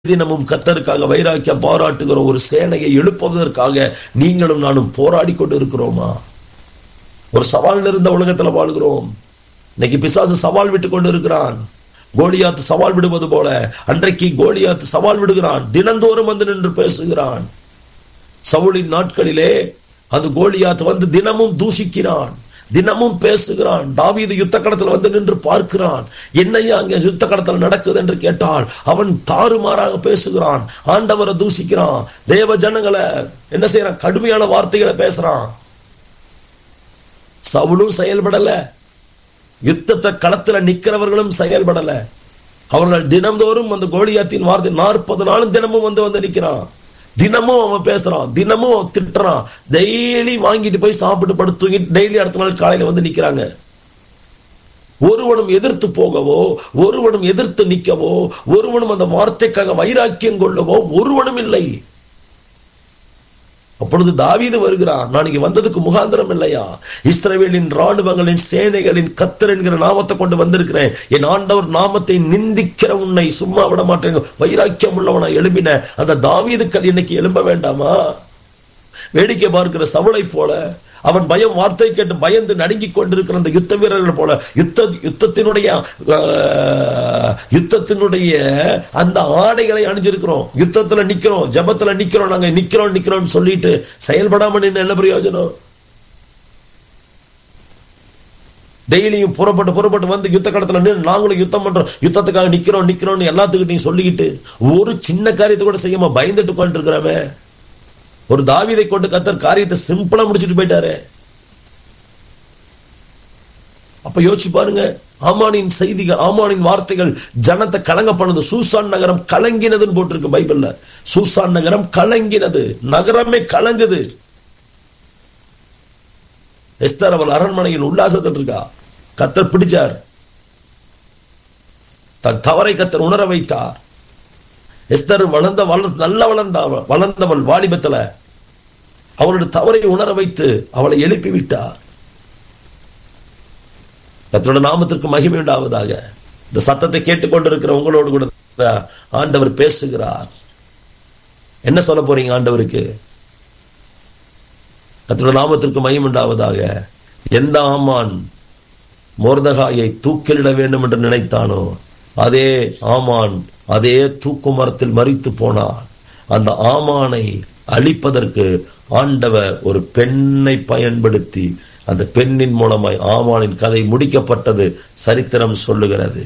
தினமும் கத்தருக்காக வைராக்கியம் பாராட்டுகிற ஒரு சேனையை எழுப்புவதற்காக நீங்களும் நானும் போராடி கொண்டு இருக்கிறோமா ஒரு சவால் இருந்த உலகத்துல வாழ்கிறோம் இன்னைக்கு பிசாசு சவால் விட்டு கொண்டு இருக்கிறான் கோலியாத்து சவால் விடுவது போல அன்றைக்கு கோலியாத்து சவால் விடுகிறான் தினந்தோறும் வந்து நின்று பேசுகிறான் சவுளின் நாட்களிலே அந்த கோலியாத்து வந்து தினமும் தூஷிக்கிறான் தினமும் பேசுகிறான் தாவீது யுத்த களத்தில் வந்து நின்று பார்க்கிறான் என்னையா அங்க யுத்த களத்தில் நடக்குது என்று கேட்டால் அவன் தாறுமாறாக பேசுகிறான் ஆண்டவரை தூசிக்கிறான் தேவ ஜனங்களை என்ன செய்யறான் கடுமையான வார்த்தைகளை பேசுறான் சவுளும் செயல்படல யுத்தத்தை களத்துல நிக்கிறவர்களும் செயல்படல அவர்கள் தினம்தோறும் அந்த கோலியாத்தின் வார்த்தை நாற்பது நாளும் தினமும் வந்து வந்து நிக்கிறான் தினமும் அவன் பேசுறான் தினமும் அவன் திட்டுறான் டெய்லி வாங்கிட்டு போய் சாப்பிட்டு படுத்து தூங்கிட்டு டெய்லி அடுத்த நாள் காலையில வந்து நிக்கிறாங்க ஒருவனும் எதிர்த்து போகவோ ஒருவனும் எதிர்த்து நிற்கவோ ஒருவனும் அந்த வார்த்தைக்காக வைராக்கியம் கொள்ளவோ ஒருவனும் இல்லை அப்பொழுது தாவீது வருகிறான் நான் இங்க வந்ததுக்கு முகாந்திரம் இல்லையா இஸ்ரவேலின் ராணுவங்களின் சேனைகளின் கத்தர் என்கிற நாமத்தை கொண்டு வந்திருக்கிறேன் என் ஆண்டவர் நாமத்தை நிந்திக்கிற உன்னை சும்மா விட மாட்டேன் வைராக்கியம் உள்ளவனா எழுப்பின அந்த தாவீதுக்கள் இன்னைக்கு எழும்ப வேண்டாமா வேடிக்கை பார்க்கிற சவளை போல அவன் பயம் வார்த்தை கேட்டு பயந்து நடுங்கிக் கொண்டிருக்கிற அந்த யுத்த வீரர்கள் போல யுத்த யுத்தத்தினுடைய யுத்தத்தினுடைய அந்த ஆடைகளை அணிஞ்சிருக்கிறோம் யுத்தத்துல நிக்கிறோம் ஜபத்துல நிக்கிறோம் நாங்க நிக்கிறோம் நிக்கிறோம் சொல்லிட்டு செயல்படாம நின்று என்ன பிரயோஜனம் டெய்லியும் புறப்பட்டு புறப்பட்டு வந்து யுத்த கடத்துல நின்று நாங்களும் யுத்தம் பண்றோம் யுத்தத்துக்காக நிக்கிறோம் நிக்கிறோம்னு எல்லாத்துக்கிட்டையும் சொல்லிக்கிட்டு ஒரு சின்ன காரியத்தை கூட செய்யாம பயந்துட்டு உட்காந்து இருக்கிறவன் ஒரு தாவிதை கொண்டு கத்தர் காரியத்தை சிம்பிளா முடிச்சுட்டு போயிட்டாரு அப்ப யோசிச்சு பாருங்க ஆமானின் செய்திகள் ஆமானின் வார்த்தைகள் ஜனத்தை கலங்க பண்ணது சூசான் நகரம் கலங்கினதுன்னு போட்டிருக்கு பைபிள்ல சூசான் நகரம் கலங்கினது நகரமே கலங்குது எஸ்தர் அவள் அரண்மனையில் உல்லாசத்தில் இருக்கா கத்தர் பிடிச்சார் தன் தவறை கத்தர் உணர வைத்தார் எஸ்தர் வளர்ந்த வளர் நல்ல வளர்ந்த வளர்ந்தவள் வாலிபத்துல அவளுடைய தவறை உணர வைத்து அவளை எழுப்பி விட்டார் கத்தோட நாமத்திற்கு மகிமை உண்டாவதாக இந்த சத்தத்தை கேட்டுக்கொண்டிருக்கிற உங்களோடு கூட ஆண்டவர் பேசுகிறார் என்ன சொல்ல போறீங்க ஆண்டவருக்கு கத்தோட நாமத்திற்கு மகிமை உண்டாவதாக எந்த ஆமான் மோர்தகாயை தூக்கிலிட வேண்டும் என்று நினைத்தானோ அதே ஆமான் அதே தூக்கு மரத்தில் மறித்து போனான் அந்த ஆமானை அழிப்பதற்கு ஆண்டவர் ஒரு பெண்ணை பயன்படுத்தி அந்த பெண்ணின் மூலமாய் ஆமானின் கதை முடிக்கப்பட்டது சரித்திரம் சொல்லுகிறது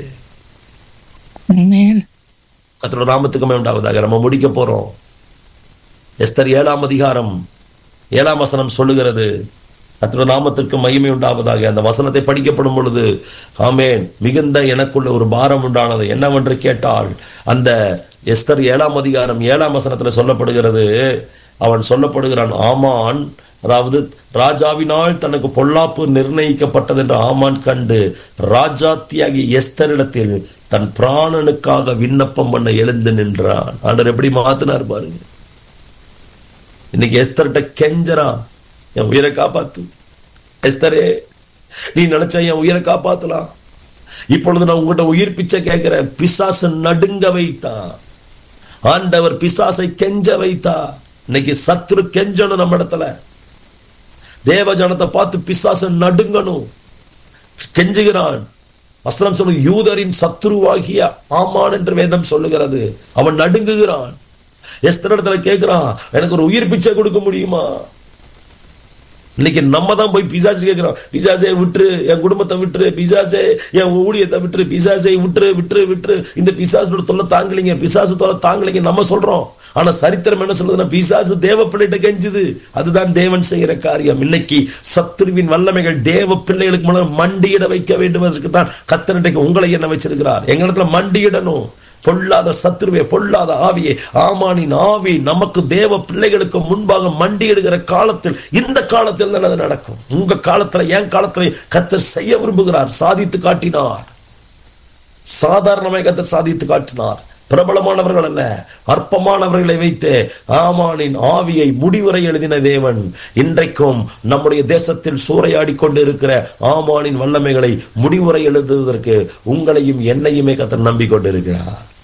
கத்தோட நாமத்துக்குமே உண்டாவதாக நம்ம முடிக்க போறோம் எஸ்தர் ஏழாம் அதிகாரம் ஏழாம் வசனம் சொல்லுகிறது கத்தோட நாமத்திற்கு மகிமை உண்டாவதாக அந்த வசனத்தை படிக்கப்படும் பொழுது ஆமேன் மிகுந்த எனக்குள்ள ஒரு பாரம் உண்டானது என்னவென்று கேட்டால் அந்த எஸ்தர் ஏழாம் அதிகாரம் ஏழாம் வசனத்துல சொல்லப்படுகிறது அவன் சொல்லப்படுகிறான் ஆமான் அதாவது ராஜாவினால் தனக்கு பொல்லாப்பு நிர்ணயிக்கப்பட்டது என்று ஆமான் கண்டு ராஜாத்தியாகி எஸ்தரிடத்தில் தன் பிராணனுக்காக விண்ணப்பம் பண்ண எழுந்து நின்றான் ஆண்டர் எப்படி மாத்தினார் பாருங்க இன்னைக்கு எஸ்தர்கிட்ட கெஞ்சரா என் உயிரை காப்பாத்து எஸ்தரே நீ நினைச்ச என் உயிரை காப்பாத்தலாம் இப்பொழுது நான் உங்ககிட்ட உயிர் பிச்சை கேட்கிறேன் பிசாசு நடுங்க வைத்தான் ஆண்டவர் பிசாசை கெஞ்ச வைத்தா இன்னைக்கு சத்ரு கெஞ்சணும் நம்ம இடத்துல தேவ ஜனத்தை பார்த்து பிசாச நடுங்கணும் கெஞ்சுகிறான் வசனம் சொல்லு யூதரின் சத்ருவாகிய ஆமான் என்று வேதம் சொல்லுகிறது அவன் நடுங்குகிறான் எஸ்தரிடத்துல கேட்கிறான் எனக்கு ஒரு உயிர் பிச்சை கொடுக்க முடியுமா இன்னைக்கு நம்ம தான் போய் பிசாசு கேட்கிறோம் பிசாசை விட்டுரு என் குடும்பத்தை விட்டுரு பிசாசே என் ஊழியத்தை விட்டுரு பிசாசை விட்டுரு விட்டுரு விட்டுரு இந்த பிசாசோட தொல்லை தாங்கலைங்க பிசாசு தொல்லை தாங்கலைங்க நம்ம சொல்றோம் ஆனா சரித்திரம் என்ன சொல்றதுன்னா பிசாசு தேவ பிள்ளைகிட்ட கெஞ்சுது அதுதான் தேவன் செய்யற காரியம் இன்னைக்கு சத்துருவின் வல்லமைகள் தேவ பிள்ளைகளுக்கு முன்னாடி மண்டியிட வைக்க வேண்டுவதற்கு தான் கத்தர் இன்றைக்கு உங்களை என்ன வச்சிருக்கிறார் எங்க இடத்துல மண்டியிடணும் பொல்லாத சத்துருவே பொல்லாத ஆவியே ஆமானின் ஆவி நமக்கு தேவ பிள்ளைகளுக்கு முன்பாக மண்டியிடுகிற காலத்தில் இந்த காலத்தில் தான் அது நடக்கும் உங்க காலத்துல என் காலத்துல கத்தர் செய்ய விரும்புகிறார் சாதித்து காட்டினார் சாதாரணமாக கத்தர் சாதித்து காட்டினார் பிரபலமானவர்கள் அல்ல அற்பமானவர்களை வைத்து ஆமானின் ஆவியை முடிவுரை எழுதின தேவன் இன்றைக்கும் நம்முடைய தேசத்தில் சூறையாடி கொண்டு இருக்கிற ஆமானின் வல்லமைகளை முடிவுரை எழுதுவதற்கு உங்களையும் என்னையுமே கத்தர் நம்பிக்கொண்டிருக்கிறார்